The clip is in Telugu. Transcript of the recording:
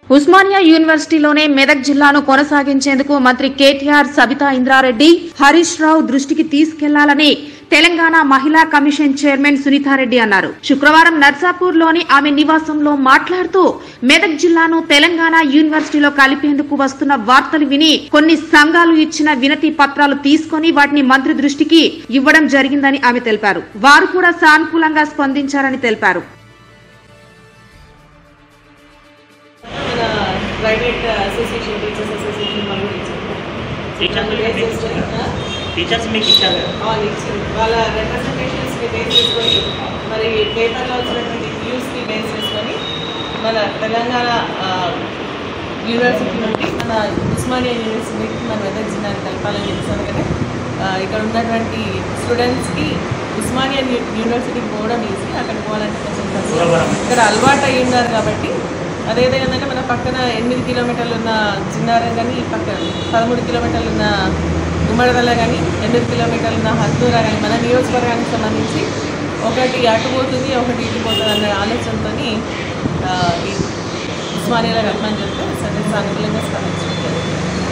ఉస్మానియా యూనివర్సిటీలోనే మెదక్ జిల్లాను కొనసాగించేందుకు మంత్రి కేటీఆర్ సబితా ఇంద్రారెడ్డి హరీష్ రావు దృష్టికి తీసుకెళ్లాలని తెలంగాణ మహిళా కమిషన్ చైర్మన్ సునీతారెడ్డి అన్నారు శుక్రవారం నర్సాపూర్ లోని ఆమె నివాసంలో మాట్లాడుతూ మెదక్ జిల్లాను తెలంగాణ యూనివర్సిటీలో కలిపేందుకు వస్తున్న వార్తలు విని కొన్ని సంఘాలు ఇచ్చిన వినతి పత్రాలు తీసుకొని వాటిని మంత్రి దృష్టికి ఇవ్వడం జరిగిందని ఆమె తెలిపారు వారు కూడా సానుకూలంగా స్పందించారని తెలిపారు మన ప్రైవేట్ అసోసియేషన్ టీచర్స్ అసోసియేషన్ వాళ్ళు టీచర్స్ మీకు ఇచ్చారు టీచర్స్ మీకు ఇచ్చారు కదా వాళ్ళు ఇచ్చింది వాళ్ళ రిప్రజెంటేషన్స్కి బేస్ చేసుకొని మరి పేపర్లో వచ్చినటువంటి వ్యూస్కి బేస్ చేసుకొని మన తెలంగాణ ఆ, యూనివర్సిటీ నుండి మన ఉస్మానియా యూనివర్సిటీకి మన మెదక్ జిల్లాని కలపాలని చెప్పాను కదా ఆ, ఇక్కడ ఉన్నటువంటి స్టూడెంట్స్కి ఉస్మానియా యూ- యూనివర్సిటీకి పోవడం ఈజీ అక్కడికి పోవాలంటే కొంచెం కష్టం దూరం. ఇక్కడ అలవాటు అయి ఉన్నారు కాబట్టి అదేవిధంగా మన పక్కన ఎనిమిది కిలోమీటర్లు ఉన్న చిన్నారం కానీ పక్కన పదమూడు కిలోమీటర్లు ఉన్న గుమ్మడదల కానీ ఎనిమిది కిలోమీటర్లు ఉన్న హద్దూరా కానీ మన నియోజకవర్గానికి సంబంధించి ఒకటి అటు పోతుంది ఒకటి ఇటు పోతుంది అనే ఆలోచనతో ఈ ఉస్మానియాలో కలపని చెప్తే సరే సానుకూలంగా స్పందించడం జరిగింది